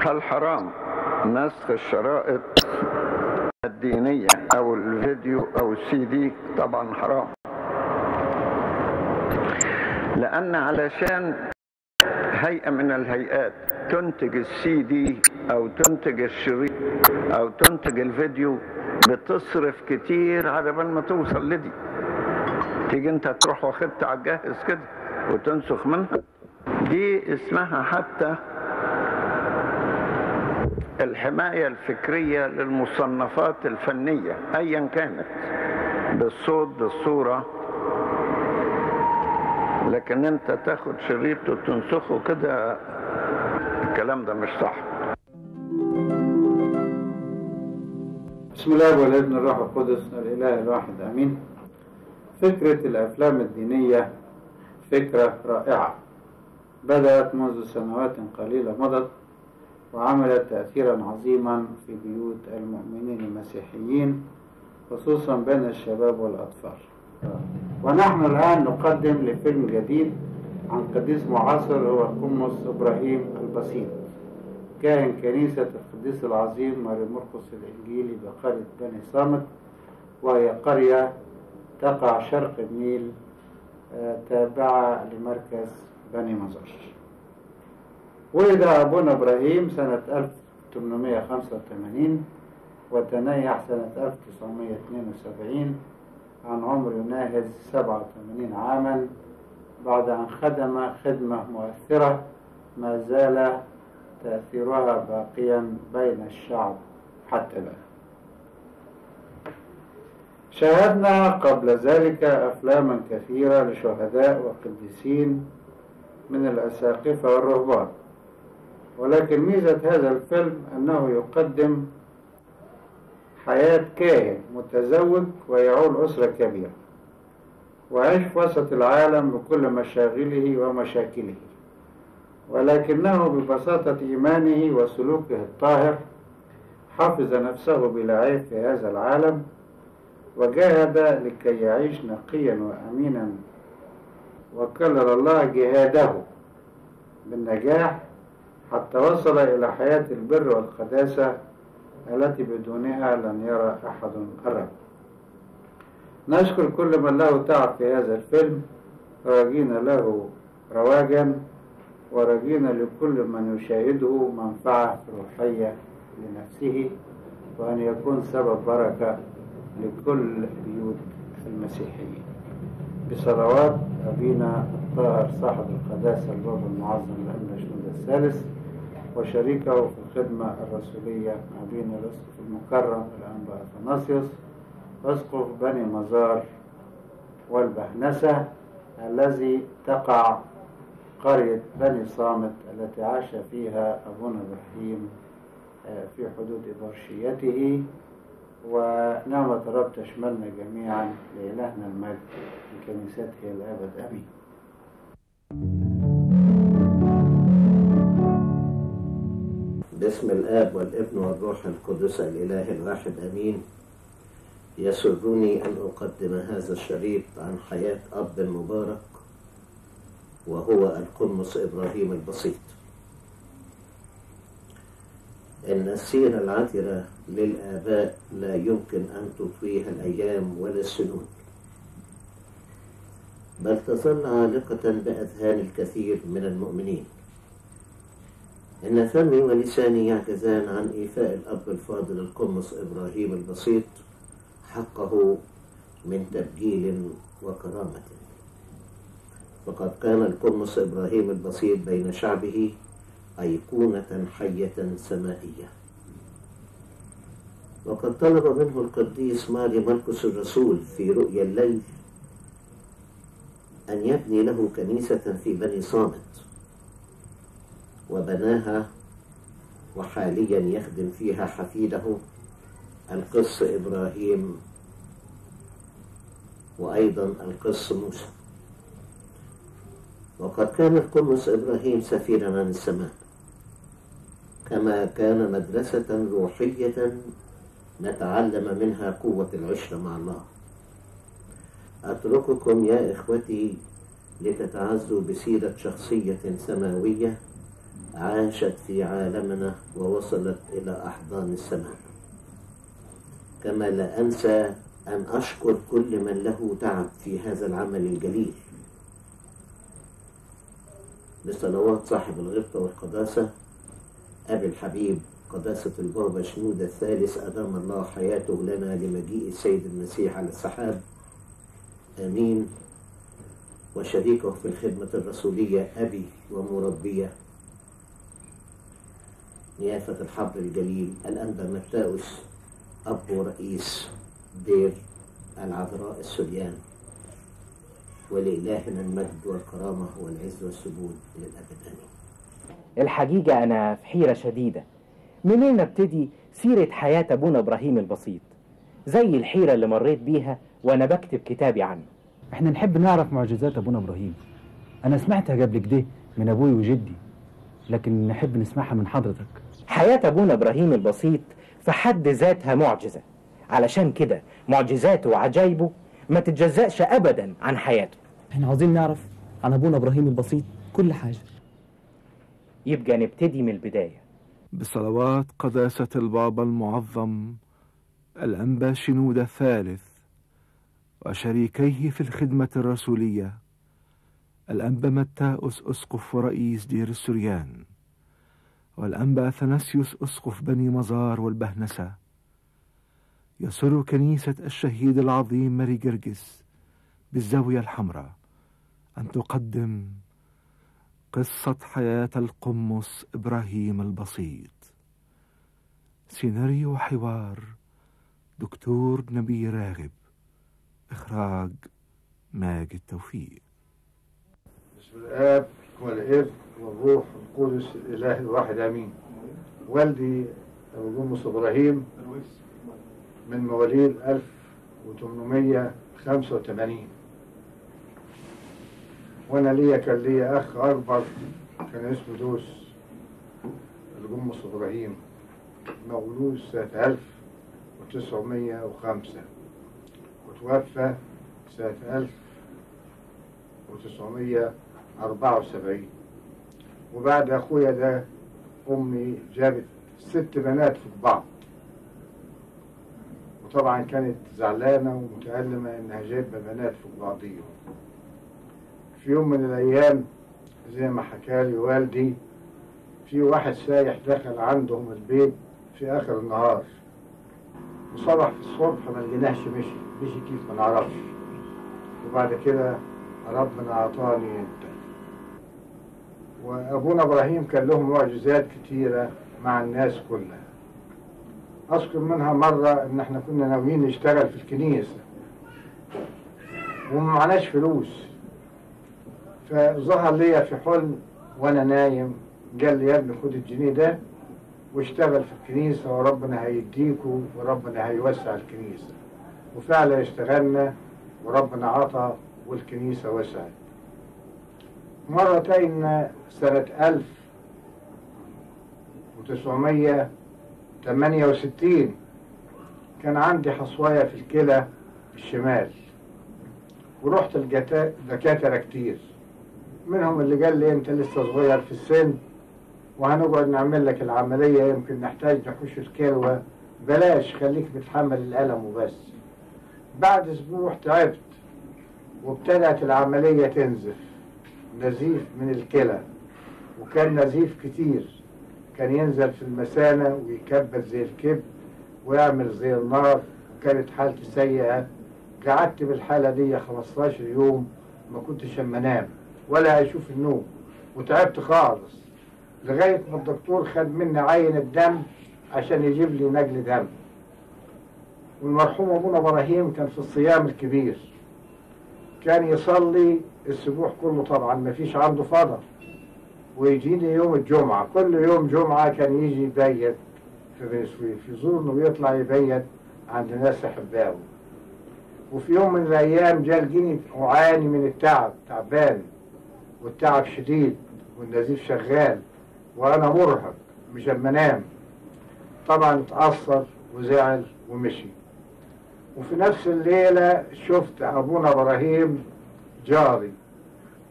هل حرام نسخ الشرائط الدينية أو الفيديو أو السي دي طبعا حرام لأن علشان هيئة من الهيئات تنتج السي دي أو تنتج الشريط أو تنتج الفيديو بتصرف كتير على بال ما توصل لدي تيجي انت تروح واخدت على الجاهز كده وتنسخ منها دي اسمها حتى الحماية الفكرية للمصنفات الفنية أيا كانت بالصوت بالصورة لكن انت تاخد شريط وتنسخه كده الكلام ده مش صح بسم الله والابن الروح القدس الاله الواحد امين فكرة الافلام الدينية فكرة رائعة بدأت منذ سنوات قليلة مضت وعملت تأثيرا عظيما في بيوت المؤمنين المسيحيين خصوصا بين الشباب والأطفال ونحن الآن نقدم لفيلم جديد عن قديس معاصر هو قمص إبراهيم البسيط كاهن كنيسة القديس العظيم ماري مرقس الإنجيلي بقرية بني صامت وهي قرية تقع شرق النيل آه، تابعة لمركز بني مزار ولد أبونا إبراهيم سنة 1885 وتنيح سنة 1972 عن عمر يناهز 87 عاما بعد أن خدم خدمة مؤثرة ما زال تأثيرها باقيا بين الشعب حتى الآن شاهدنا قبل ذلك أفلاما كثيرة لشهداء وقديسين من الأساقفة والرهبان ولكن ميزة هذا الفيلم أنه يقدم حياة كاهن متزوج ويعول أسرة كبيرة وعيش في وسط العالم بكل مشاغله ومشاكله ولكنه ببساطة إيمانه وسلوكه الطاهر حفظ نفسه بلا عيب في هذا العالم وجاهد لكي يعيش نقيا وأمينا وكرر الله جهاده بالنجاح حتى وصل إلى حياة البر والقداسة التي بدونها لن يرى أحد الرب نشكر كل من له تعب في هذا الفيلم ورجينا له رواجا ورجينا لكل من يشاهده منفعة روحية لنفسه وأن يكون سبب بركة لكل بيوت المسيحيين بصلوات أبينا الطاهر صاحب القداسة الباب المعظم لأن شنود الثالث وشريكه في الخدمة الرسولية أبينا الأسقف المكرم الأنبا أثناسيوس أسقف بني مزار والبهنسة الذي تقع قرية بني صامت التي عاش فيها أبونا إبراهيم في حدود إبرشيته ونعمة الرب تشملنا جميعا لإلهنا المجد في كنيسته الأبد آمين باسم الآب والابن والروح القدس الإله الواحد أمين يسرني أن أقدم هذا الشريط عن حياة أب مبارك وهو القمص إبراهيم البسيط إن السيرة العطرة للآباء لا يمكن أن تطويها الأيام ولا السنون بل تظل عالقة بأذهان الكثير من المؤمنين إن فمي ولساني يعجزان عن إيفاء الأب الفاضل القمص إبراهيم البسيط حقه من تبجيل وكرامة فقد كان القمص إبراهيم البسيط بين شعبه أيقونة حية سمائية وقد طلب منه القديس ماري مرقس الرسول في رؤيا الليل أن يبني له كنيسة في بني صامت وبناها وحاليا يخدم فيها حفيده القس إبراهيم وأيضا القس موسى وقد كان القمص إبراهيم سفيرا عن السماء كما كان مدرسة روحية نتعلم منها قوة العشرة مع الله أترككم يا إخوتي لتتعزوا بسيرة شخصية سماوية عاشت في عالمنا ووصلت إلى أحضان السماء كما لا أنسى أن أشكر كل من له تعب في هذا العمل الجليل بصلوات صاحب الغبطة والقداسة أبي الحبيب قداسة البابا شنودة الثالث أدام الله حياته لنا لمجيء السيد المسيح على السحاب آمين وشريكه في الخدمة الرسولية أبي ومربية نيافة الحبر الجليل الأنبا متاوس أب ورئيس دير العذراء السريان ولإلهنا المجد والكرامة والعز والسجود للأبد آمين الحقيقة أنا في حيرة شديدة منين نبتدي سيرة حياة أبونا إبراهيم البسيط زي الحيرة اللي مريت بيها وأنا بكتب كتابي عنه احنا نحب نعرف معجزات ابونا ابراهيم انا سمعتها قبل كده من ابوي وجدي لكن نحب نسمعها من حضرتك حياة أبونا إبراهيم البسيط في حد ذاتها معجزة علشان كده معجزاته وعجايبه ما تتجزأش أبدا عن حياته احنا عاوزين نعرف عن ابونا ابراهيم البسيط كل حاجه يبقى نبتدي من البداية بصلوات قداسة البابا المعظم الأنبا شنود الثالث وشريكيه في الخدمة الرسولية الأنبا متاؤس أسقف ورئيس دير السريان والأنبا أثناسيوس أسقف بني مزار والبهنسة يسر كنيسة الشهيد العظيم ماري جرجس بالزاوية الحمراء أن تقدم قصة حياة القمص إبراهيم البسيط سيناريو وحوار دكتور نبي راغب إخراج ماجد توفيق بسم الآب والابن والروح القدس الإله الواحد آمين والدي أبو جمص إبراهيم من مواليد 1885 وأنا ليا كان ليا أخ أكبر كان اسمه دوس الجمص إبراهيم مولود سنة 1905 وتوفى سنة 1974 وبعد أخويا ده أمي جابت ست بنات في بعض وطبعا كانت زعلانة ومتألمة إنها جايبة بنات في بعضيهم في يوم من الأيام زي ما حكالي والدي في واحد سايح دخل عندهم البيت في آخر النهار وصبح في الصبح ما لقيناش مشي مشي كيف ما نعرفش وبعد كده ربنا أعطاني أنت وأبونا إبراهيم كان له معجزات كتيرة مع الناس كلها أذكر منها مرة إن إحنا كنا ناويين نشتغل في الكنيسة وما معناش فلوس فظهر ليا في حلم وأنا نايم قال لي يا ابني خد الجنيه ده واشتغل في الكنيسة وربنا هيديكوا وربنا هيوسع الكنيسة وفعلا اشتغلنا وربنا عطى والكنيسة وسعت مرة تانية سنة ألف وتسعمية تمانية وستين كان عندي حصواية في الكلى الشمال ورحت الدكاترة كتير منهم اللي قال لي انت لسه صغير في السن وهنقعد نعمل لك العملية يمكن نحتاج نحوش الكلوة بلاش خليك بتحمل الألم وبس بعد أسبوع تعبت وابتدأت العملية تنزف نزيف من الكلى وكان نزيف كتير كان ينزل في المثانة ويكبر زي الكبد ويعمل زي النار وكانت حالتي سيئة قعدت بالحالة دي 15 يوم ما كنتش اما انام ولا اشوف النوم وتعبت خالص لغاية ما الدكتور خد مني عين الدم عشان يجيب لي نقل دم والمرحوم ابونا ابراهيم كان في الصيام الكبير كان يصلي السبوح كله طبعا ما فيش عنده فضل ويجيني يوم الجمعة كل يوم جمعة كان يجي يبيت في بني سويف يزورنا ويطلع يبيت عند ناس أحبائه وفي يوم من الأيام جاء لقيني أعاني من التعب تعبان والتعب شديد والنزيف شغال وأنا مرهق مش أما أنام طبعا اتأثر وزعل ومشي وفي نفس الليلة شفت أبونا إبراهيم جاري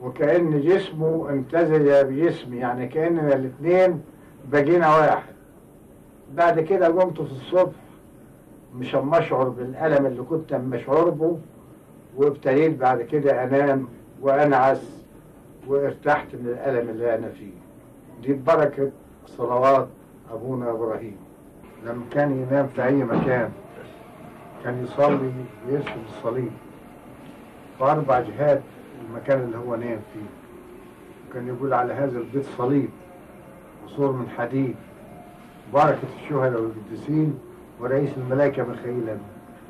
وكأن جسمه امتزج بجسمي يعني كأننا الاثنين بقينا واحد بعد كده قمت في الصبح مش أما أشعر بالألم اللي كنت أما أشعر به وابتديت بعد كده أنام وأنعس وارتحت من الألم اللي أنا فيه دي ببركة صلوات أبونا إبراهيم لما كان ينام في أي مكان كان يصلي ويرسم الصليب في أربع جهات المكان اللي هو نام فيه وكان يقول على هذا البيت صليب وصور من حديد بركة الشهداء والقديسين ورئيس الملائكة ميخائيل أمين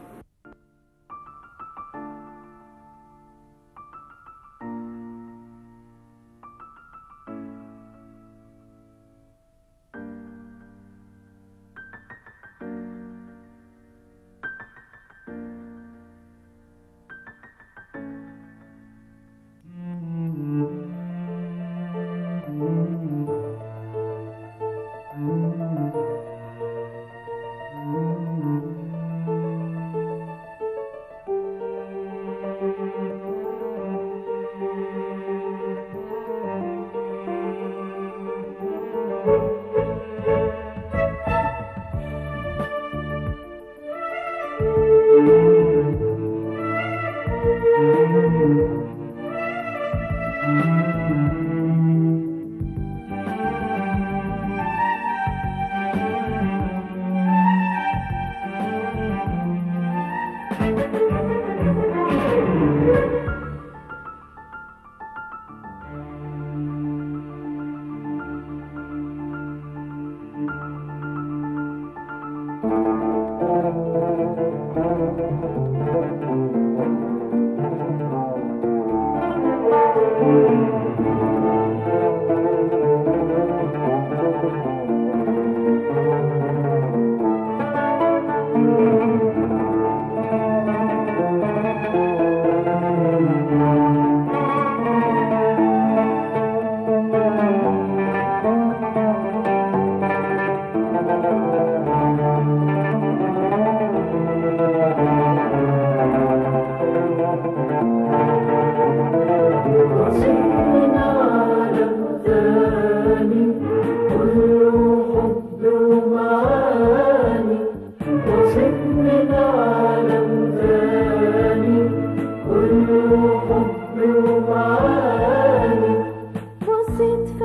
بسيط في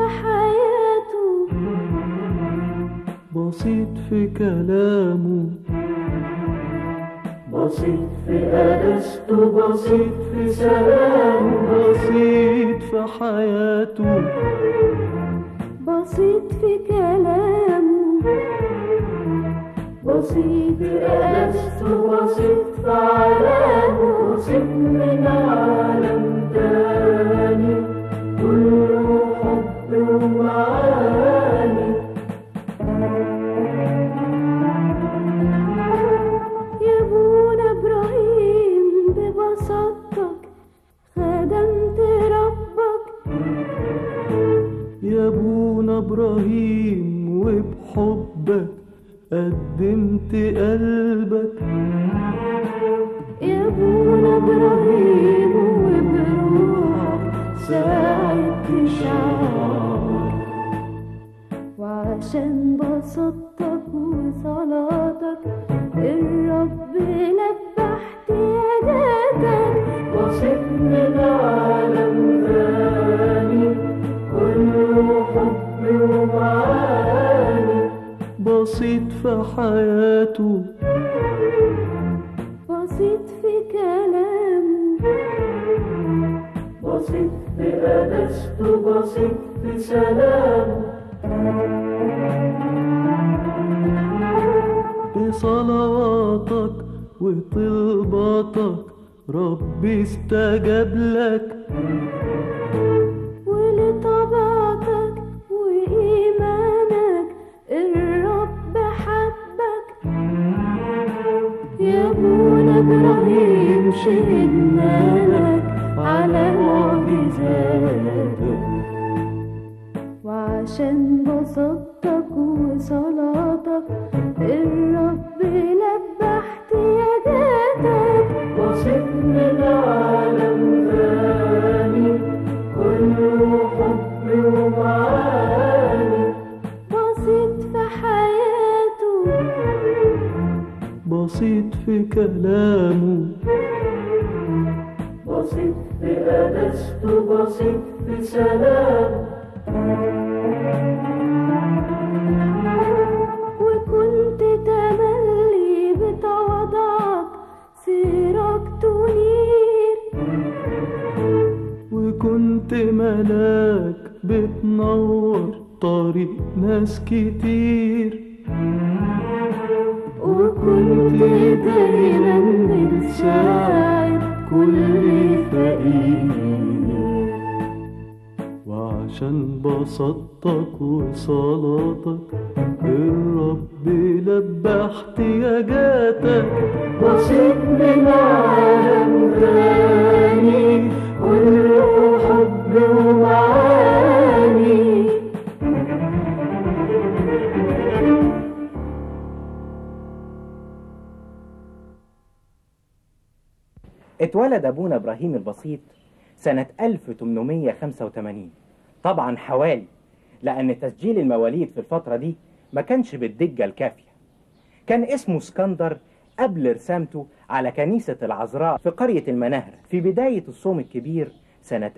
حياته بسيط في كلامه بسيط في أنسته بسيط في سلامه بسيط في حياته بسيط في كلامه بسيط في أنسته بسيط في علامه بسيط من عالم تاني كله حب ومعاني يا ابونا ابراهيم ببساطتك خدمت ربك يا ابونا ابراهيم وبحبك قدمت قلبك يا ابونا ابراهيم وبروحك ساعدت شعبك وعشان بسطتك وصلاتك الرب لبى احتياجاتك بسيط من عالم ثاني كله حب ومعاني بسيط في حياته بسيط في كلامه بسيط في أنسته بسيط في سلامه بصلواتك وطلباتك ربي استجاب لك ولطبعتك وإيمانك الرب حبك يا ابونا ابراهيم شهدنا لك على معجزاتك وعشان بسطتك وصلاتك الرب لبى احتياجاتك بسيط من عالم ثاني بسيط في كلامه بسيط في قداسته بسيط في سلامه وكنت تملي بتواضعك سيرك تنير وكنت ملاك بتنور طريق ناس كتير وكنت دايما بتساعد كل فقير وعشان بسطتك وصلاتك الرب لبى احتياجاتك بسيط من عالم تاني كله حب ومعاني اتولد أبونا إبراهيم البسيط سنة 1885 طبعا حوالي لأن تسجيل المواليد في الفترة دي ما كانش بالدقة الكافية كان اسمه اسكندر قبل رسامته على كنيسة العذراء في قرية المناهرة في بداية الصوم الكبير سنة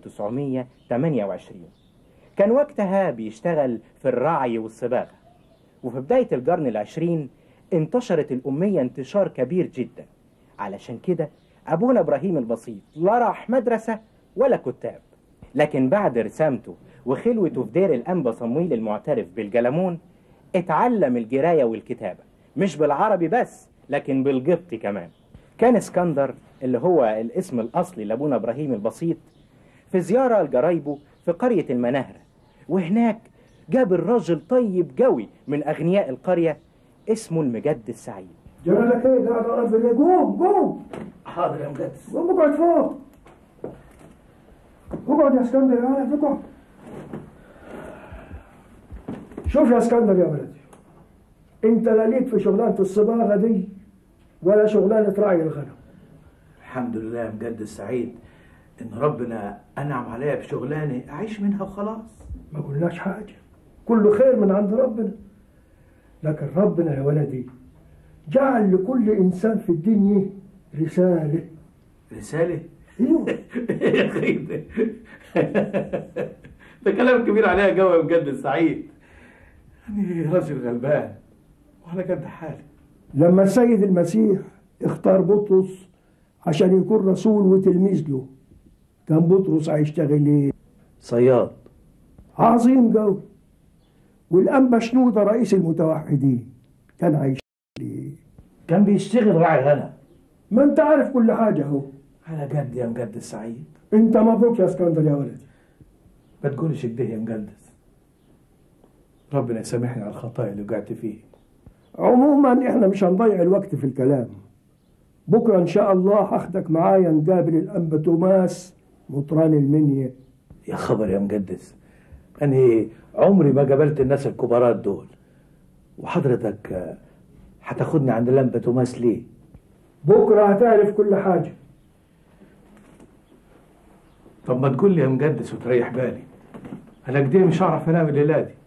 1928 كان وقتها بيشتغل في الرعي والصباغة وفي بداية القرن العشرين انتشرت الأمية انتشار كبير جدا علشان كده أبونا إبراهيم البسيط لا راح مدرسة ولا كتاب لكن بعد رسامته وخلوته في دير الأنبا صمويل المعترف بالجلمون اتعلم الجراية والكتابة مش بالعربي بس لكن بالقبطي كمان كان اسكندر اللي هو الاسم الأصلي لأبونا إبراهيم البسيط في زيارة لجرايبه في قرية المناهرة وهناك جاب الراجل طيب قوي من أغنياء القرية اسمه المجد السعيد جرى لك ايه قاعد على الفيديو قوم قوم حاضر يا مجدس قوم اقعد فوق اقعد يا اسكندر يا ولد اقعد شوف يا اسكندر يا ولدي انت لا ليك في شغلانه الصباغه دي ولا شغلانه رعي الغنم الحمد لله يا مجد السعيد ان ربنا انعم عليا بشغلانه اعيش منها وخلاص ما قلناش حاجه كله خير من عند ربنا لكن ربنا يا ولدي جعل لكل انسان في الدنيا رساله رساله ايوه يا اخي ده ده كلام كبير عليا قوي يا مجد السعيد انا راجل غلبان وعلى قد حالي لما السيد المسيح اختار بطرس عشان يكون رسول وتلميذ له كان بطرس هيشتغل ايه؟ صياد عظيم قوي والأنبا شنودة رئيس المتوحدين كان هيشتغل ايه؟ كان بيشتغل راعي غنم ما انت عارف كل حاجة اهو على جد يا مجد السعيد انت مبروك يا اسكندر يا ولدي ما تقولش كده يا مجدس ربنا يسامحني على الخطايا اللي وقعت فيه عموما احنا مش هنضيع الوقت في الكلام بكرة ان شاء الله هاخدك معايا نقابل الأنبا توماس مطران المنيا يا خبر يا مجدس أنا عمري ما قابلت الناس الكبارات دول وحضرتك آه، هتاخدني عند لمبة توماس ليه؟ بكرة هتعرف كل حاجة طب ما تقول لي يا مجدس وتريح بالي أنا كده مش هعرف أنام الليلة دي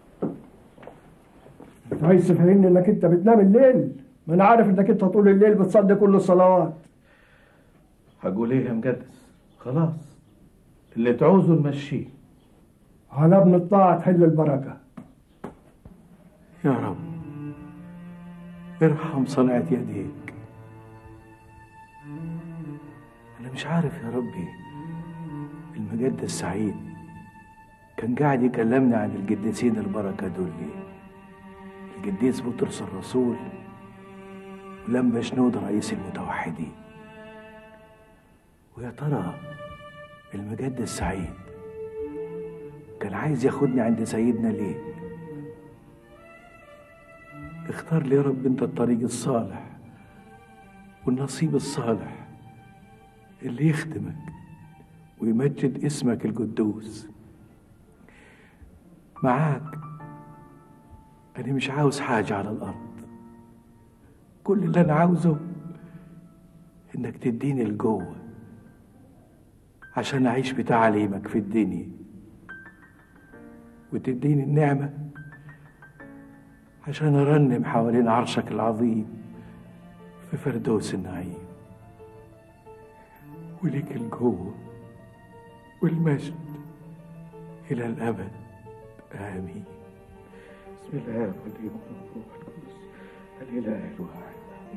انت عايز تفهمني انك انت بتنام الليل ما انا عارف انك انت طول الليل بتصلي كل الصلوات هقول إيه يا مجدس؟ خلاص اللي تعوزه نمشيه على ابن الطاعة تحل البركة يا رب ارحم صنعة يديك أنا مش عارف يا ربي المجد السعيد كان قاعد يكلمني عن القديسين البركة دول ليه القديس بطرس الرسول ولما شنود رئيس المتوحدين ويا ترى المجد السعيد كان عايز ياخدني عند سيدنا ليه اختار لي يا رب انت الطريق الصالح والنصيب الصالح اللي يخدمك ويمجد اسمك القدوس معاك انا مش عاوز حاجه على الارض كل اللي انا عاوزه انك تديني الجوه عشان اعيش بتعليمك في الدنيا وتديني النعمه عشان ارنم حوالين عرشك العظيم في فردوس النعيم وليك الجوة والمجد إلى الأبد آمين بسم الله والابن والروح القدس الإله الواحد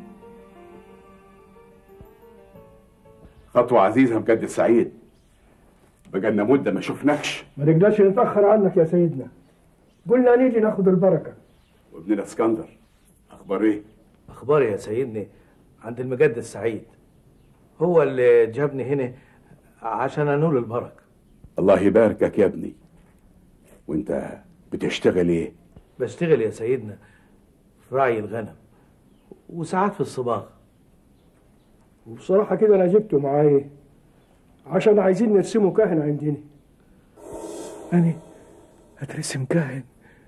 خطوة عزيزة بجد سعيد بقالنا مدة ما شفناكش ما نقدرش نتأخر عنك يا سيدنا قلنا نيجي ناخد البركة وابننا اسكندر أخبار إيه؟ أخباري يا سيدني عند المجد السعيد هو اللي جابني هنا عشان أنول البركة الله يباركك يا ابني وأنت بتشتغل إيه؟ بشتغل يا سيدنا في رعي الغنم وساعات في الصباغ وبصراحة كده أنا جبته معايا عشان عايزين نرسمه كاهن عندنا أنا هترسم كاهن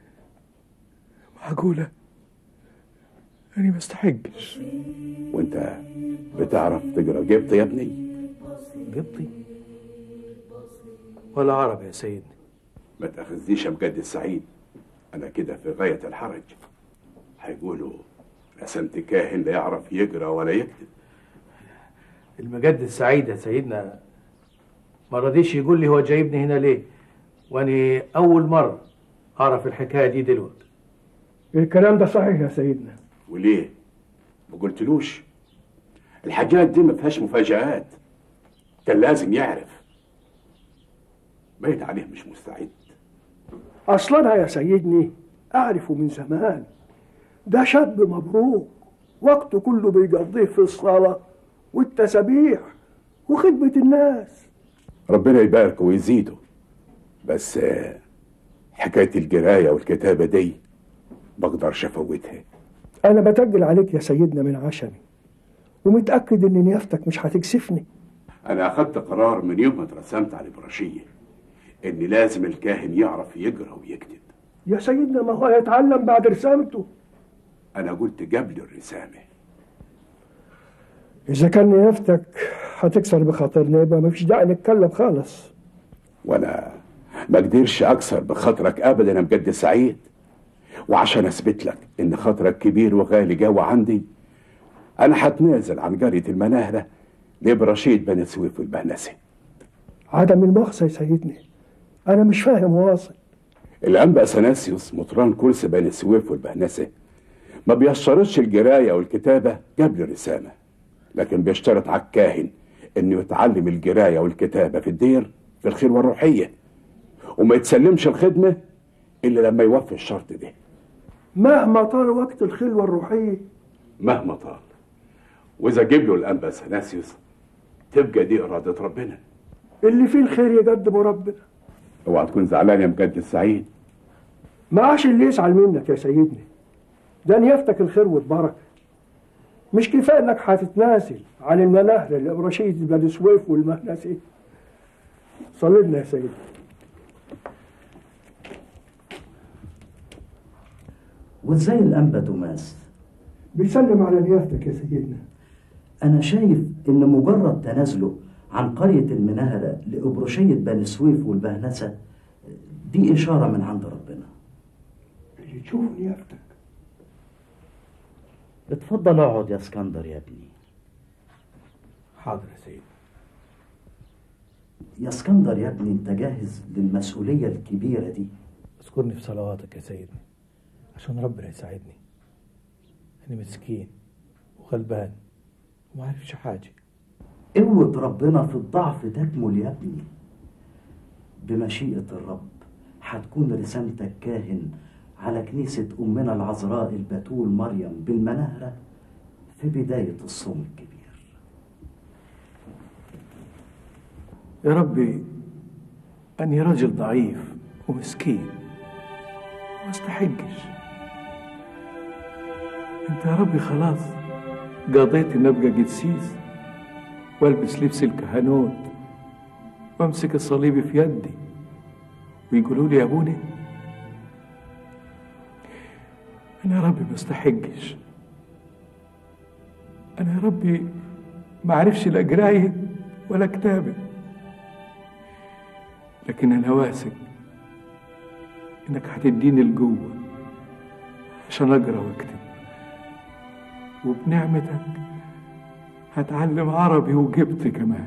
معقولة أنا ما استحقش وأنت بتعرف تقرا جبت يا ابني؟ قبطي ولا عربي يا سيدنا ما تاخذنيش يا بجد السعيد أنا كده في غاية الحرج هيقولوا رسمت كاهن لا يعرف يقرا ولا يكتب المجد السعيد يا سيدنا ما رضيش يقول لي هو جايبني هنا ليه واني اول مره اعرف الحكايه دي دلوقتي الكلام ده صحيح يا سيدنا وليه؟ ما قلتلوش الحاجات دي ما فيهاش مفاجآت كان لازم يعرف باين عليه مش مستعد أصلا يا سيدني أعرفه من زمان ده شاب مبروك وقته كله بيقضيه في الصلاة والتسابيح وخدمة الناس ربنا يبارك ويزيده بس آه، حكاية القراية والكتابة دي بقدرش أفوتها أنا بتجل عليك يا سيدنا من عشمي ومتأكد إن نيافتك مش هتكسفني أنا أخدت قرار من يوم ما اترسمت على الإبراشية إن لازم الكاهن يعرف يقرأ ويكتب يا سيدنا ما هو هيتعلم بعد رسالته أنا قلت قبل الرسامة إذا كان نيافتك هتكسر بخاطرنا يبقى مفيش داعي نتكلم خالص وأنا ما قدرش أكسر بخاطرك أبدا أنا بجد سعيد وعشان أثبت لك إن خاطرك كبير وغالي جوا عندي أنا هتنازل عن قرية المناهرة لإبراشيد بني سويف والبهنسي عدم المؤاخذة يا سيدنا أنا مش فاهم واصل الأنبا أثناسيوس مطران كرسي بني سويف والبهنسة ما بيشترطش القراية والكتابة قبل الرسامة لكن بيشترط على الكاهن إنه يتعلم القراية والكتابة في الدير في الخلوة الروحية وما يتسلمش الخدمة إلا لما يوفي الشرط ده مهما طال وقت الخلوة الروحية مهما طال وإذا جيب له الأنبا أثناسيوس تبقى دي إرادة ربنا اللي فيه الخير يقدمه ربنا اوعى تكون زعلان يا مجد السعيد ما عاش اللي يزعل منك يا سيدنا ده نيافتك الخير والبركة مش كفاية انك هتتنازل عن المناهر الإبراشية بني سويف والمهنسي صلي لنا يا سيدنا وازاي الانبا توماس بيسلم على نيافتك يا سيدنا انا شايف ان مجرد تنازله عن قرية المناهرة لإبرشية بني سويف والبهنسة دي إشارة من عند ربنا اللي تشوف نيافتك اتفضل اقعد يا اسكندر يا ابني حاضر يا سيدي يا اسكندر يا ابني انت جاهز للمسؤولية الكبيرة دي اذكرني في صلواتك يا سيدنا عشان ربنا يساعدني أنا مسكين وغلبان وما عارفش حاجة قوة ربنا في الضعف تكمل يا ابني بمشيئة الرب هتكون رسالتك كاهن على كنيسة أمنا العذراء البتول مريم بالمناهرة في بداية الصوم الكبير يا ربي أني راجل ضعيف ومسكين وما استحقش انت يا ربي خلاص قضيت ان ابقى قدسيس والبس لبس الكهنوت وامسك الصليب في يدي ويقولوا لي يا ابوني انا يا ربي ما استحقش انا يا ربي ما اعرفش لا قرايه ولا كتابه لكن انا واثق انك هتديني القوه عشان اقرا واكتب وبنعمتك هتعلم عربي وجبت كمان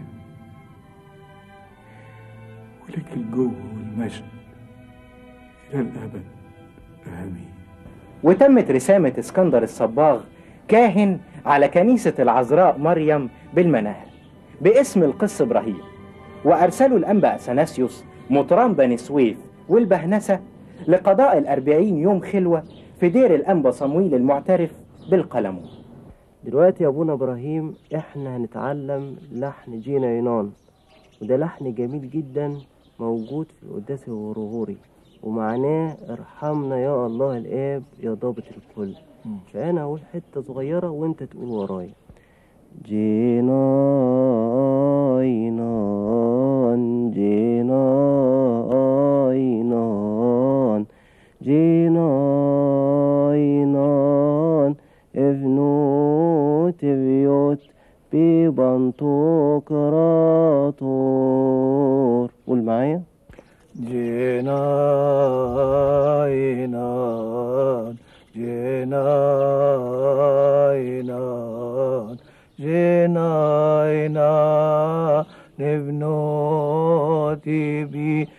ولك الجو والمجد إلى الأبد آمين وتمت رسامة اسكندر الصباغ كاهن على كنيسة العذراء مريم بالمناهل باسم القس إبراهيم وأرسلوا الأنبا أثناسيوس مطران بني سويف والبهنسة لقضاء الأربعين يوم خلوة في دير الأنبا صمويل المعترف بالقلمون دلوقتي يا ابونا ابراهيم احنا هنتعلم لحن جينا يونان وده لحن جميل جدا موجود في القداس الغرغوري ومعناه ارحمنا يا الله الاب يا ضابط الكل فانا اقول حته صغيره وانت تقول ورايا جينا ينان جينا ينان جينا ينان ابنوت بيوت ببنطوكراتور قول معايا جناينان جناينان جناينان نبنوتي بي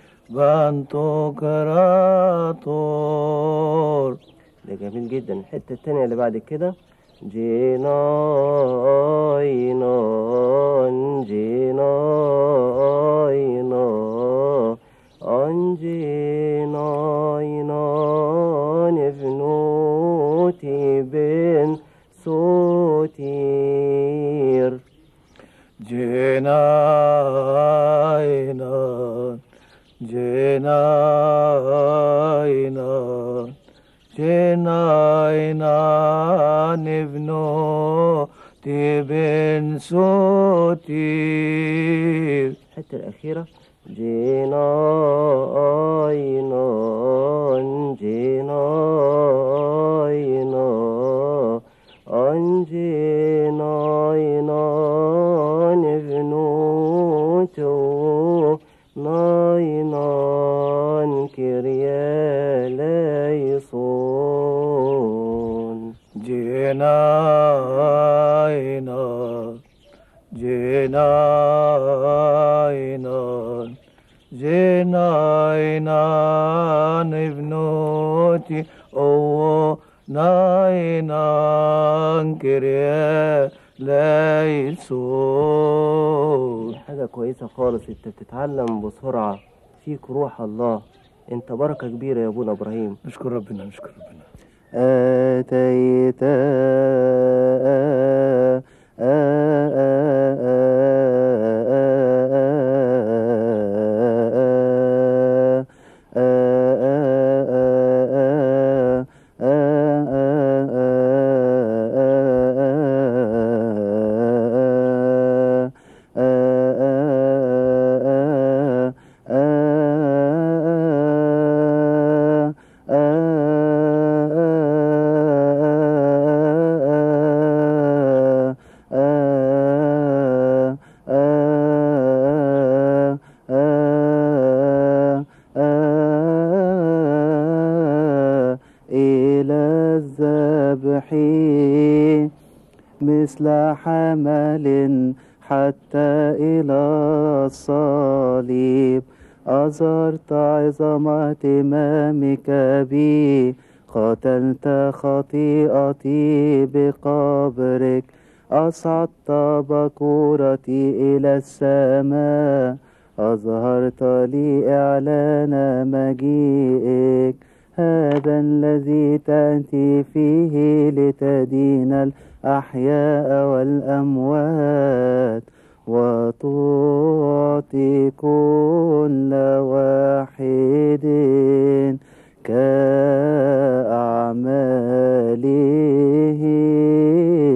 بنطوكراتور ده جميل جدا الحته التانيه اللي بعد كده جناينان جناينان أنجيناينان ابنوتي بن سوتير جناينان جناينان جناينان ابنوتي بن سوتير الحتة الأخيرة جناينان جناينان أنجيناينان ابنوتو ناينان كرياليصون جناينان جناينان جناينان ابنوتي او ناينان كريا ليسون حاجة كويسة خالص انت بتتعلم بسرعة فيك روح الله انت بركة كبيرة يا ابونا ابراهيم نشكر ربنا نشكر ربنا أتيت إلى الذبح مثل حمل حتى إلى الصليب أظهرت عظمة إمامك بي قتلت خطيئتي بقبرك أصعدت بكورتي إلى السماء أظهرت لي إعلان مجيئك هذا الذي تأتي فيه لتدين الأحياء والأموات وتعطي كل واحد كأعماله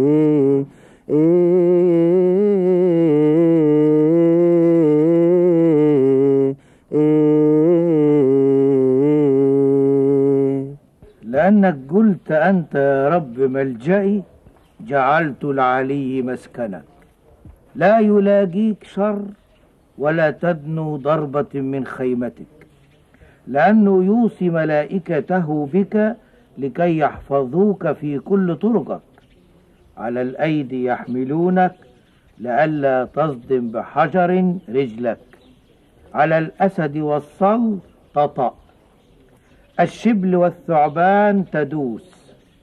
لأنك قلت أنت يا رب ملجئي جعلت العلي مسكنك لا يلاقيك شر ولا تدنو ضربة من خيمتك لأنه يوصي ملائكته بك لكي يحفظوك في كل طرقك على الأيدي يحملونك لئلا تصدم بحجر رجلك على الأسد والصل تطأ الشبل والثعبان تدوس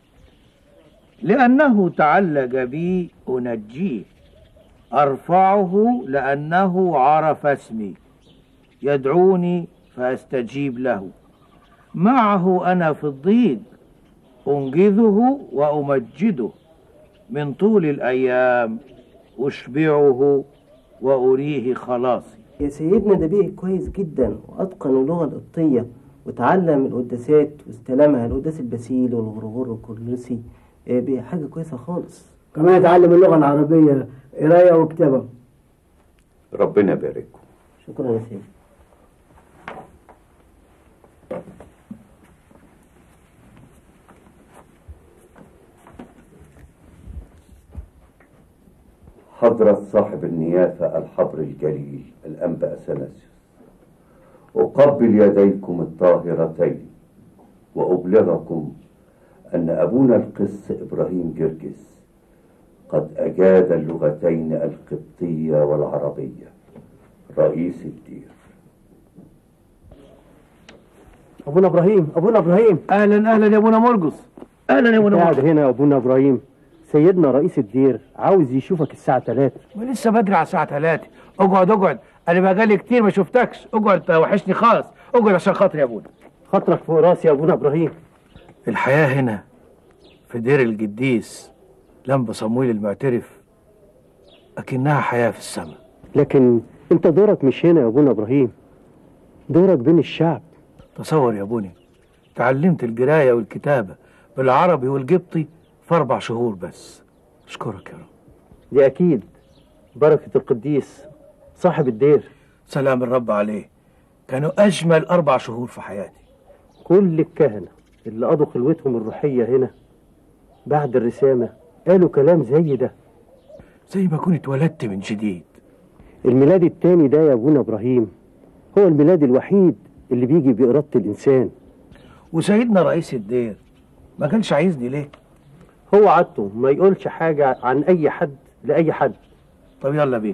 لأنه تعلق بي أنجيه أرفعه لأنه عرف اسمي يدعوني فأستجيب له معه أنا في الضيق أنقذه وأمجده من طول الأيام أشبعه وأريه خلاصي يا سيدنا ده بيه كويس جدا وأتقن اللغة القبطية وتعلم القداسات واستلمها القداس البسيل والغرغور والكرلسي آه، بيه حاجة كويسة خالص كمان يتعلم اللغة العربية قراية وكتابة ربنا يبارككم شكرا يا سيدي حضرة صاحب النيافة الحبر الجليل الأنبا أثناسيوس أقبل يديكم الطاهرتين وأبلغكم أن أبونا القس إبراهيم جرجس قد أجاد اللغتين القبطية والعربية رئيس الدير أبونا إبراهيم أبونا إبراهيم أهلا أهلا يا أبونا مرقص أهلا يا أبونا قاعد مرقص هنا يا أبونا إبراهيم سيدنا رئيس الدير عاوز يشوفك الساعة 3 ولسه بدري على الساعة 3 اقعد اقعد أنا بقالي كتير ما شفتكش اقعد أنت وحشني خالص اقعد عشان خاطري يا أبونا خاطرك فوق راسي يا أبونا إبراهيم الحياة هنا في دير القديس لمبة صمويل المعترف أكنها حياة في السماء لكن أنت دورك مش هنا يا أبونا إبراهيم دورك بين الشعب تصور يا ابوني تعلمت القراية والكتابة بالعربي والقبطي في أربع شهور بس أشكرك يا رب دي أكيد بركة القديس صاحب الدير سلام الرب عليه كانوا أجمل أربع شهور في حياتي كل الكهنة اللي قضوا خلوتهم الروحية هنا بعد الرسامة قالوا كلام زي ده زي ما كنت اتولدت من جديد الميلاد التاني ده يا أبونا إبراهيم هو الميلاد الوحيد اللي بيجي بإرادة الإنسان وسيدنا رئيس الدير ما كانش عايزني ليه هو عادته ما يقولش حاجة عن أي حد لأي حد طب يلا بينا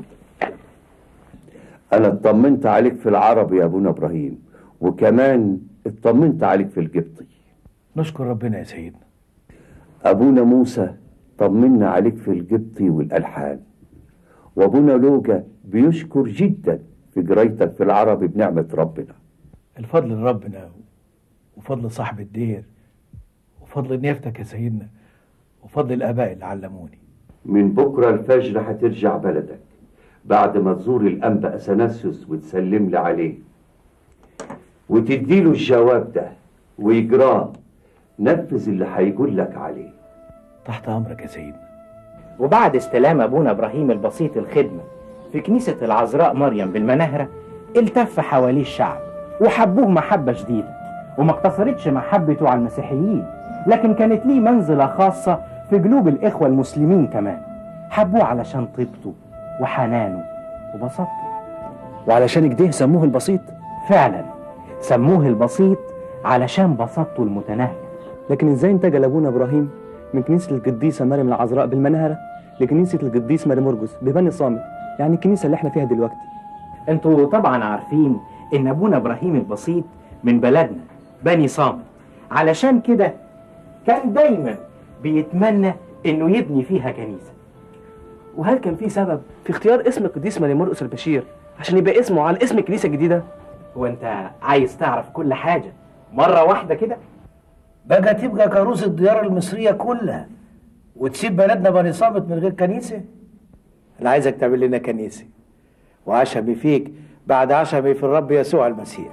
أنا اطمنت عليك في العربي يا أبونا إبراهيم وكمان اطمنت عليك في القبطي نشكر ربنا يا سيدنا أبونا موسى طمنا عليك في القبطي والألحان وأبونا لوجا بيشكر جدا في قرايتك في العربي بنعمة ربنا الفضل لربنا وفضل صاحب الدير وفضل نيافتك يا سيدنا وفضل الآباء اللي علموني من بكرة الفجر هترجع بلدك بعد ما تزور الأنبا أثناسيوس وتسلم لي عليه وتديله الجواب ده ويجراه نفذ اللي هيقول لك عليه تحت أمرك يا سيدنا وبعد استلام أبونا إبراهيم البسيط الخدمة في كنيسة العذراء مريم بالمناهرة التف حواليه الشعب وحبوه محبة شديدة وما اقتصرتش محبته على المسيحيين لكن كانت ليه منزلة خاصة في قلوب الإخوة المسلمين كمان حبوه علشان طيبته وحنانه وبساطته وعلشان كده سموه البسيط فعلا سموه البسيط علشان بساطته المتناهية لكن ازاي انتقل ابونا ابراهيم من كنيسه القديسه مريم العذراء بالمنهره لكنيسه القديس ماري مرجس ببني صامت يعني الكنيسه اللي احنا فيها دلوقتي انتوا طبعا عارفين ان ابونا ابراهيم البسيط من بلدنا بني صامت علشان كده كان دايما بيتمنى انه يبني فيها كنيسه وهل كان في سبب في اختيار اسم القديس ماري مرقس البشير عشان يبقى اسمه على اسم الكنيسه الجديده هو انت عايز تعرف كل حاجه مره واحده كده بقى تبقى كروس الديار المصرية كلها وتسيب بلدنا بني صامت من غير كنيسة أنا عايزك تعمل لنا كنيسة وعشمي فيك بعد عشمي في الرب يسوع المسيح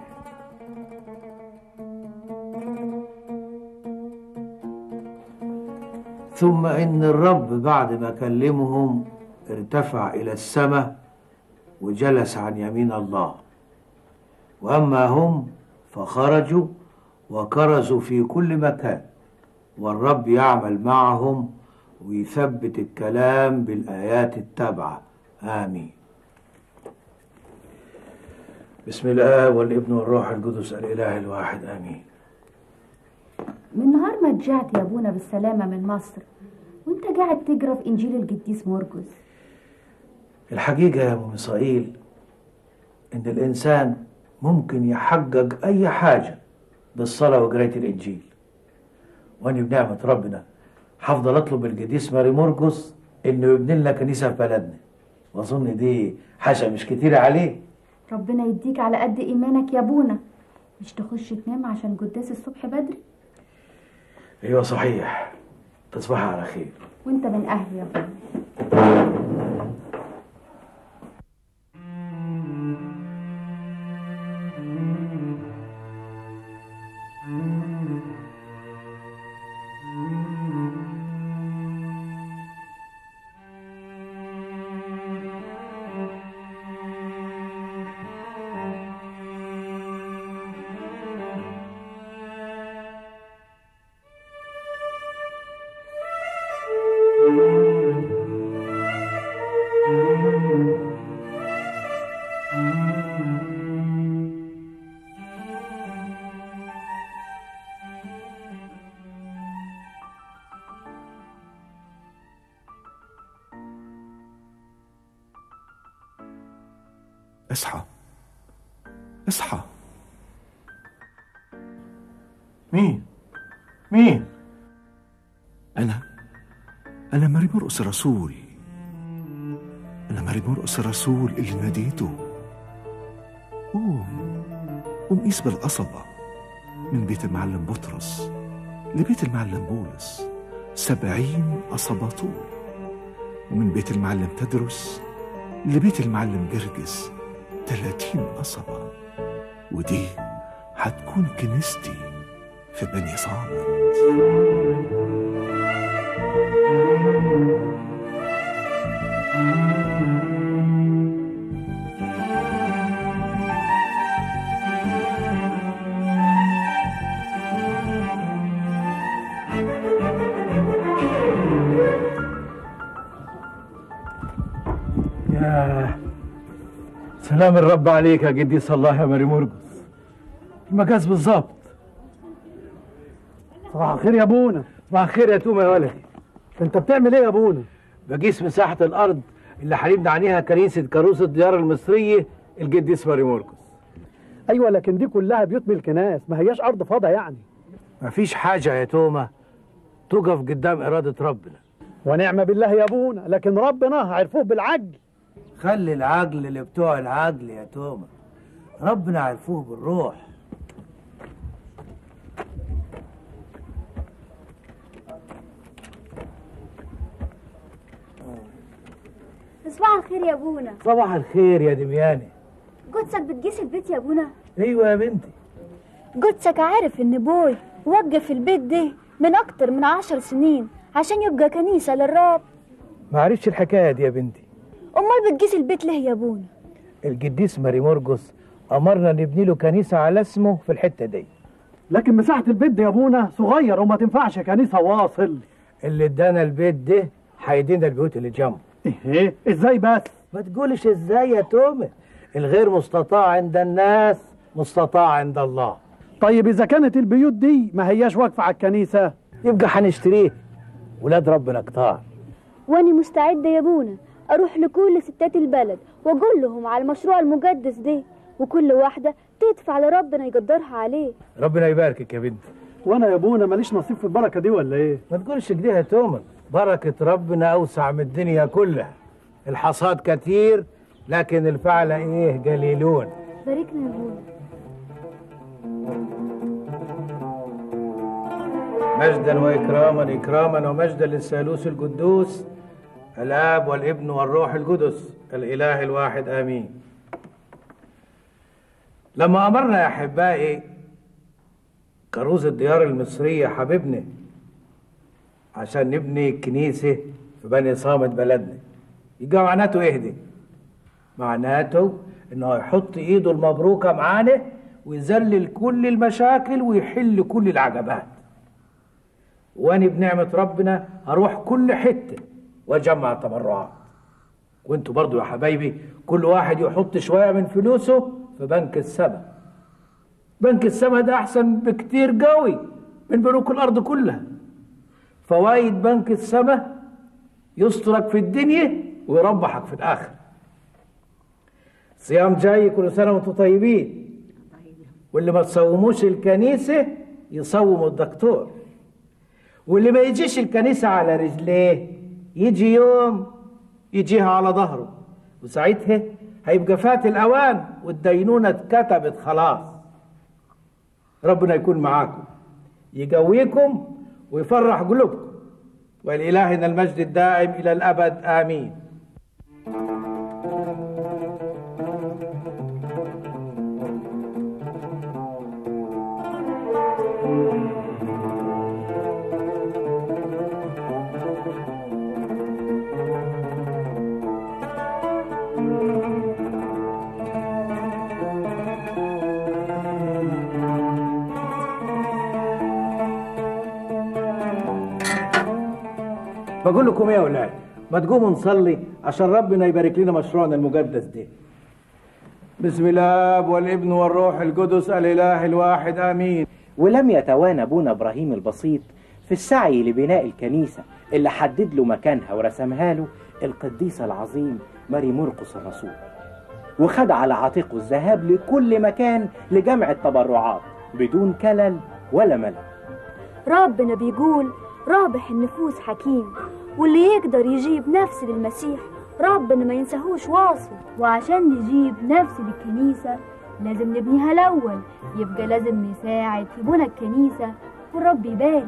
ثم إن الرب بعد ما كلمهم ارتفع إلى السماء وجلس عن يمين الله وأما هم فخرجوا وكرزوا في كل مكان والرب يعمل معهم ويثبت الكلام بالآيات التابعة آمين بسم الله والابن والروح القدس الإله الواحد آمين من نهار ما رجعت يا ابونا بالسلامة من مصر وانت انت قاعد تقرا في انجيل القديس مرقس الحقيقة يا أبو ميسائيل إن الإنسان ممكن يحقق أي حاجة بالصلاة وقراية الإنجيل وأنا بنعمة ربنا هفضل أطلب القديس ماري مرقس إنه يبني لنا كنيسة في بلدنا وأظن دي حاجة مش كتيرة عليه ربنا يديك على قد ايمانك يا ابونا مش تخش تنام عشان قداس الصبح بدري أيوة صحيح تصبح على خير وانت من اهلي يا ابونا اصحى اصحى مين؟ مين؟ أنا أنا ماري مرقس الرسول أنا ماري مرقس الرسول اللي ناديته قوم قوم قيس بالقصبة من بيت المعلم بطرس لبيت المعلم بولس سبعين قصبة طول ومن بيت المعلم تدرس لبيت المعلم جرجس تلاتين قصبة ودي هتكون كنيستي في بني صامت يا سلام الرب عليك يا قديس الله يا ماري مرقس المقاس بالظبط صباح الخير يا ابونا صباح الخير يا تومه يا ولدي انت بتعمل ايه يا ابونا بقيس مساحة الأرض اللي هنبني عليها كنيسة كاروس الديار المصرية القديس ماري مرقس ايوه لكن دي كلها بيوت ملك ناس ما هياش ارض فاضيه يعني مفيش حاجة يا تومة تقف قدام إرادة ربنا ونعم بالله يا ابونا لكن ربنا عرفوه بالعجل خلي العقل اللي بتوع العقل يا تومة ربنا عرفوه بالروح صباح الخير يا ابونا صباح الخير يا دمياني قدسك بتقيس البيت يا ابونا ايوه يا بنتي قدسك عارف ان بوي وقف البيت ده من اكتر من عشر سنين عشان يبقى كنيسة للرب ما عرفش الحكاية دي يا بنتي امال بتقيس البيت ليه يا ابونا القديس ماري مرقس أمرنا نبني له كنيسة على اسمه في الحتة دي لكن مساحه البيت ده يا ابونا صغير وما تنفعش كنيسه واصل اللي ادانا البيت ده هيدينا البيوت اللي جنبه ايه ازاي بس ما تقولش ازاي يا تومة الغير مستطاع عند الناس مستطاع عند الله طيب اذا كانت البيوت دي ما هياش واقفه على الكنيسه يبقى هنشتريه ولاد ربنا كتار واني مستعدة يا ابونا اروح لكل ستات البلد واقول لهم على المشروع المقدس ده وكل واحدة تدفع لربنا يقدرها عليه ربنا يباركك يا بنتي وانا يا ابونا ماليش نصيب في البركه دي ولا ايه ما تقولش كده يا تومة بركة ربنا أوسع من الدنيا كلها الحصاد كتير لكن الفعل إيه قليلون باركنا يا ابونا مجدا وإكراما إكراما ومجدا للثالوث القدوس الآب والابن والروح القدس الإله الواحد آمين لما أمرنا يا أحبائي كروز الديار المصرية حبيبنا عشان نبني كنيسة في بني صامت بلدنا يبقى معناته إيه دي؟ معناته إنه يحط إيده المبروكة معانا ويذلل كل المشاكل ويحل كل العجبات وأنا بنعمة ربنا هروح كل حتة وأجمع تبرعات وانتوا برضو يا حبايبي كل واحد يحط شوية من فلوسه في بنك السماء بنك السماء ده أحسن بكتير قوي من بنوك الأرض كلها فوائد بنك السماء يسترك في الدنيا ويربحك في الآخر صيام جاي كل سنة وانتم طيبين واللي ما تصوموش الكنيسة يصوم الدكتور واللي ما يجيش الكنيسة على رجليه يجي يوم يجيها على ظهره وساعتها هيبقى فات الأوان والدينونة اتكتبت خلاص ربنا يكون معاكم يقويكم ويفرح قلوبكم ولإلهنا المجد الدائم إلى الأبد آمين بقول لكم ايه يا اولاد ما تقوموا نصلي عشان ربنا يبارك لنا مشروعنا المقدس ده بسم الله والابن والروح القدس الاله الواحد امين ولم يتوانى ابونا ابراهيم البسيط في السعي لبناء الكنيسه اللي حدد له مكانها ورسمها له القديس العظيم ماري مرقس الرسول وخد على عاتقه الذهاب لكل مكان لجمع التبرعات بدون كلل ولا ملل ربنا بيقول رابح النفوس حكيم واللي يقدر يجيب نفس للمسيح ربنا ما ينساهوش واصل وعشان نجيب نفس للكنيسة لازم نبنيها الأول يبقى لازم نساعد في بنى الكنيسة والرب يبارك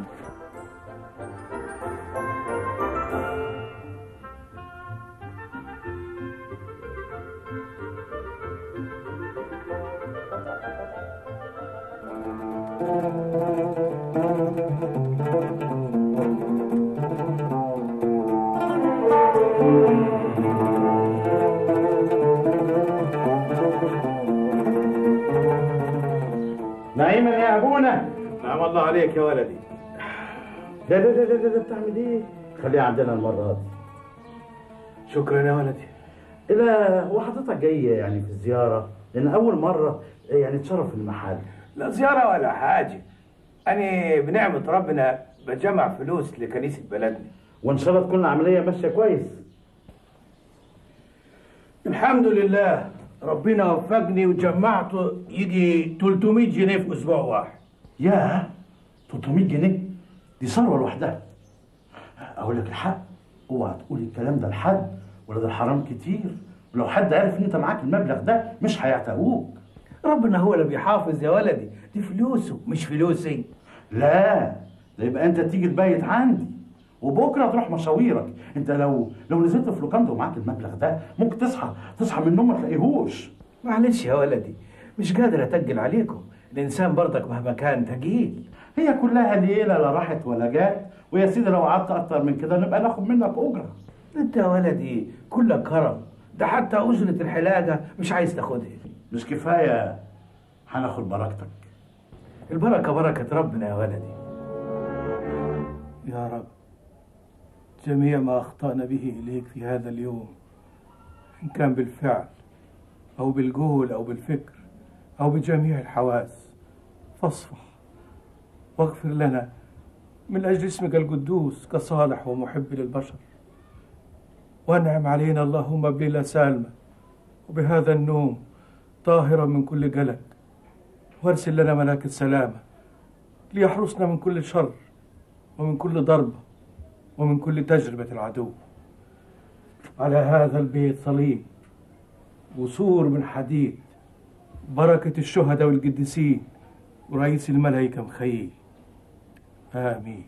نعيما يا ابونا نعم الله عليك يا ولدي لا لا لا لا لا بتعمل ايه؟ خليها عندنا المرة دي شكرا يا ولدي لا هو حضرتك جاي يعني في زيارة لأن أول مرة يعني تشرف المحل لا زيارة ولا حاجة أنا بنعمة ربنا بجمع فلوس لكنيسة بلدنا وإن شاء الله تكون العملية ماشية كويس الحمد لله ربنا وفقني وجمعت يجي 300 جنيه في أسبوع واحد ياه 300 جنيه دي ثروة لوحدها أقول لك الحق اوعى تقول الكلام ده لحد ولا ده الحرام كتير ولو حد عرف ان انت معاك المبلغ ده مش هيعتقوك ربنا هو اللي بيحافظ يا ولدي دي فلوسه مش فلوسي لا ده يبقى انت تيجي تبيت عندي وبكره تروح مشاويرك انت لو لو نزلت في لوكاندا ومعاك المبلغ ده ممكن تصحى تصحى من النوم ما تلاقيهوش معلش يا ولدي مش قادر اتقل عليكم الانسان برضك مهما كان تقيل هي كلها ليله لا راحت ولا جات ويا سيدي لو قعدت اكتر من كده نبقى ناخد منك اجره انت يا ولدي كلك كرم ده حتى اجره الحلاقه مش عايز تاخدها مش كفايه هناخد بركتك البركه بركه ربنا يا ولدي يا رب جميع ما اخطانا به اليك في هذا اليوم ان كان بالفعل او بالقول او بالفكر او بجميع الحواس فاصفح واغفر لنا من اجل اسمك القدوس كصالح ومحب للبشر وانعم علينا اللهم بليله سالمه وبهذا النوم طاهرا من كل قلق وارسل لنا ملاك السلامه ليحرسنا من كل شر ومن كل ضربه ومن كل تجربه العدو على هذا البيت صليب وسور من حديد بركه الشهداء والقديسين ورئيس الملائكه مخيل امين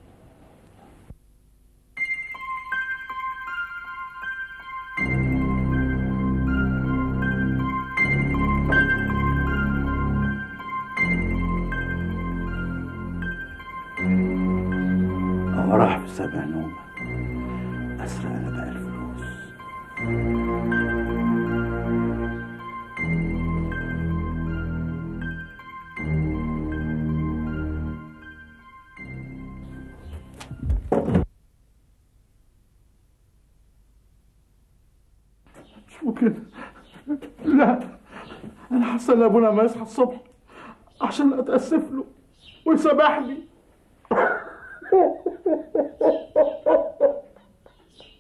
هو راح في سبع نومة أسرق أنا بقى الفلوس مش ممكن لا انا حاسه ان ابونا ما يصحى الصبح عشان اتاسف له ويسامحني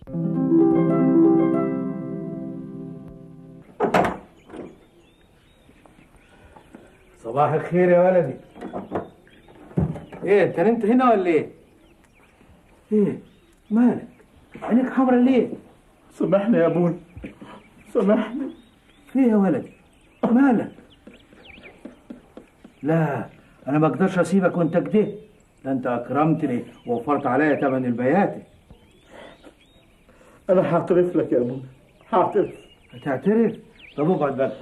صباح الخير يا ولدي ايه انت نمت هنا ولا ايه؟ ايه مالك؟ عينك حمرا ليه؟ سامحني يا ابونا سامحني ايه يا ولدي؟ مالك؟ لا انا ما اقدرش اسيبك وانت كده ده انت اكرمتني ووفرت عليا ثمن البيات انا هعترف لك يا ابونا هعترف هتعترف؟ طب اقعد بقى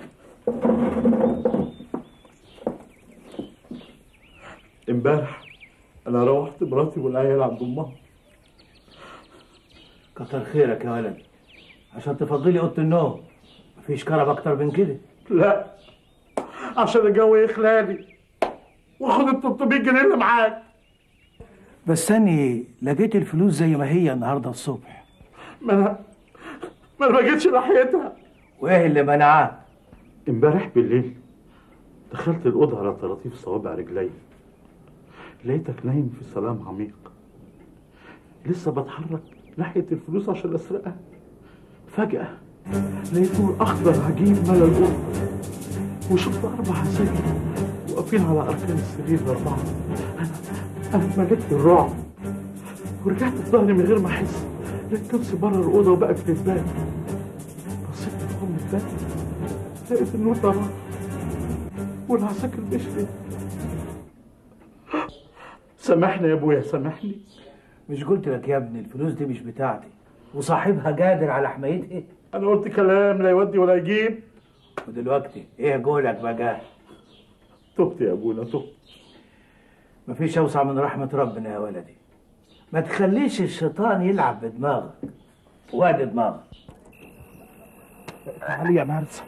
امبارح انا روحت مراتي والعيال عند امها كتر خيرك يا ولدي عشان تفضلي اوضه النوم مفيش كرب اكتر من كده لا عشان الجو يخلالي واخد ال 300 جنيه اللي معاك بس اني لقيت الفلوس زي ما هي النهارده الصبح ما انا ما انا ما جيتش ناحيتها وايه اللي منعاك؟ امبارح بالليل دخلت الأوضة على طراطيف صوابع رجلي لقيتك نايم في سلام عميق لسه بتحرك ناحية الفلوس عشان أسرقها فجأة لقيت نور أخضر عجيب ملا الأوضة وشفت أربع عساكر واقفين على أركان السرير الأربعة أنا أنا اتملكت بالرعب ورجعت بظهري من غير ما أحس لقيت كرسي بره الأوضة وبقفل الباب بصيت من فم الباب لقيت النور ده راح والعساكر مشيت سامحني يا ابويا سامحني مش قلت لك يا ابني الفلوس دي مش بتاعتي وصاحبها قادر على حمايتها انا قلت كلام لا يودي ولا يجيب ودلوقتي ايه قولك بقى تبت يا ابونا تبت مفيش اوسع من رحمة ربنا يا ولدي ما تخليش الشيطان يلعب بدماغك وادي دماغك تعالي يا مرسى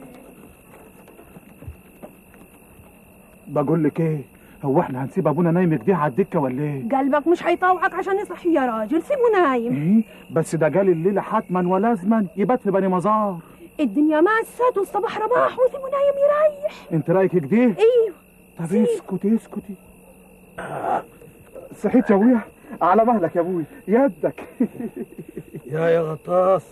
بقول لك ايه هو احنا هنسيب ابونا نايم كده على الدكه ولا ايه؟ قلبك مش هيطوعك عشان يصحي يا راجل سيبه نايم ايه بس ده جال الليله حتما ولازما يبات في بني مزار الدنيا مست والصباح رباح وسيبه نايم يريح انت رايك كده؟ ايوه طب سيب. اسكتي اسكتي صحيت يا ابويا على مهلك يا ابوي يدك يا يا غطاس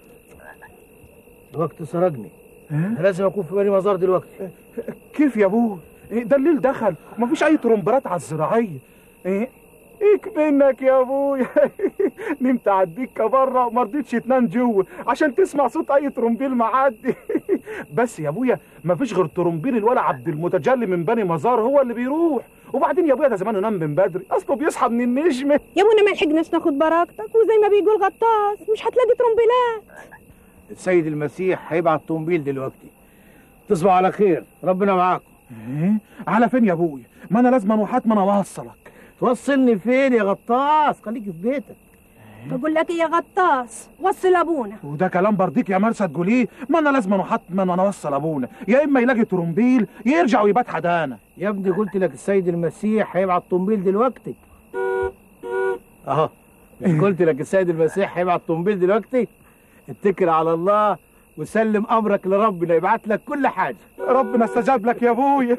الوقت سرقني أنا لازم اكون في بني مزار دلوقتي كيف يا ابوي؟ إيه ده الليل دخل ومفيش اي ترمبرات على الزراعيه ايه ايك منك يا ابويا نمت على الدكه بره وما رضيتش تنام جوه عشان تسمع صوت اي ترومبيل معدي بس يا ابويا مفيش غير ترومبيل الولا عبد المتجلي من بني مزار هو اللي بيروح وبعدين يا ابويا ده زمانه نام من بدري اصله بيصحى من النجمه يا ابونا ما لحقناش ناخد بركتك وزي ما بيقول غطاس مش هتلاقي ترومبيلات السيد المسيح هيبعت طنبيل دلوقتي تصبحوا على خير ربنا معاكم ايه على فين يا ابويا ما انا لازم وحتما انا اوصلك توصلني فين يا غطاس خليك في بيتك بقول لك إيه يا غطاس وصل ابونا وده كلام برضيك يا مرسى تقوليه ما انا لازم وحتما انا اوصل ابونا يا اما يلاقي ترومبيل يرجع ويبات حدانا يا ابني قلت لك السيد المسيح هيبعت طنبيل دلوقتي اهو مش قلت لك السيد المسيح هيبعت طنبيل دلوقتي اتكل على الله وسلم امرك لربنا يبعت لك كل حاجه ربنا استجاب لك يا ابويا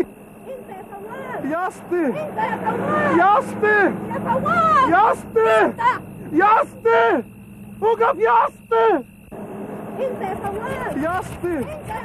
يا اسطى يا اسطى يا اسطى يا اسطى وقف يا اسطى انت يا فواز يا اسطى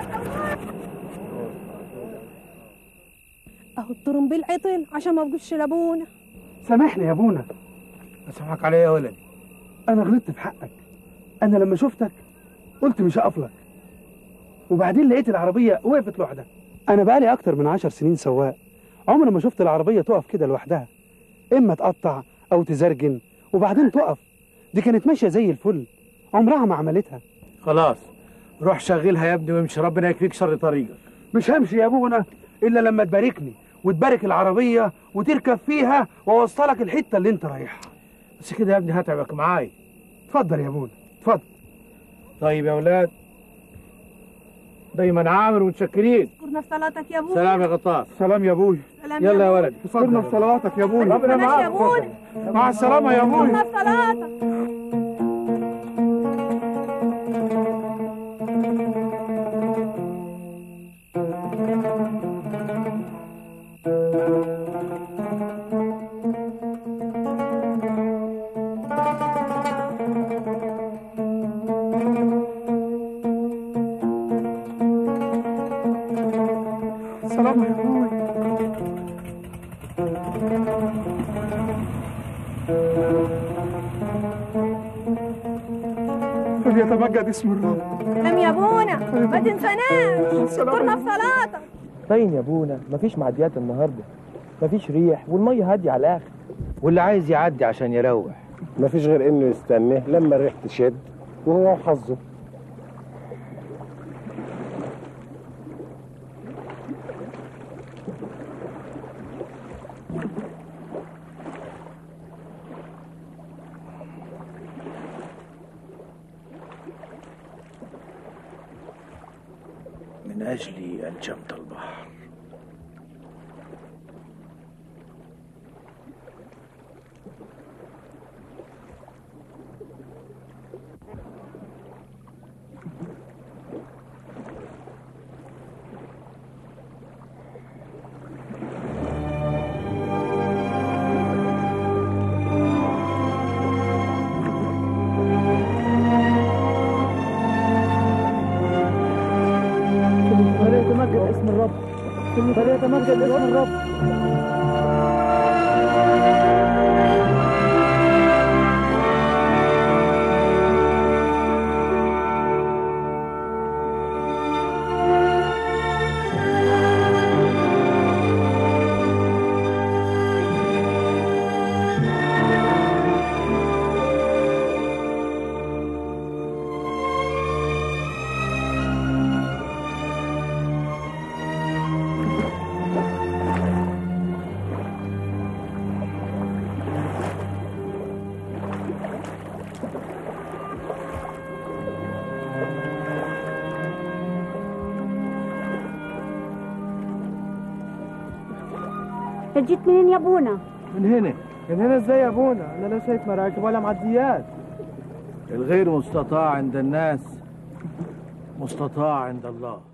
اهو الترمبيل عطل عشان ما بقولش لابونا سامحني يا ابونا اسامحك عليا يا ولد انا غلطت في حقك انا لما شفتك قلت مش هقف لك وبعدين لقيت العربيه وقفت لوحدها انا بقالي اكتر من عشر سنين سواق عمري ما شفت العربيه تقف كده لوحدها اما تقطع او تزرجن وبعدين تقف دي كانت ماشيه زي الفل عمرها ما عملتها خلاص روح شغلها يا ابني وامشي ربنا يكفيك شر طريقك مش همشي يا ابونا الا لما تباركني وتبارك العربيه وتركب فيها واوصلك الحته اللي انت رايحها بس كده يا ابني هتعبك معاي اتفضل يا ابونا اتفضل طيب يا اولاد دايما عامر ومتشكرين اذكرنا في صلاتك يا ابونا سلام يا غطاس سلام يا ابوي سلام يلا يا ولد اذكرنا في صلواتك يا ابونا ربنا معاك يا ابونا مع السلامه يا ابوي اذكرنا في صلاتك سلام يا فليتمجد اسم الرب نام يا ابونا ما تنساناش اذكرنا في صلاتك باين يا ابونا مفيش معديات النهارده مفيش ريح والميه هاديه على الاخر واللي عايز يعدي عشان يروح مفيش غير انه يستناه لما الريح تشد وهو وحظه من أجلي ألجمت البحر فليتمجد اسم الرب فليتمجد اسم الرب جيت منين يا ابونا من هنا من هنا ازاي يا ابونا انا لا شايف مراكب ولا معديات الغير مستطاع عند الناس مستطاع عند الله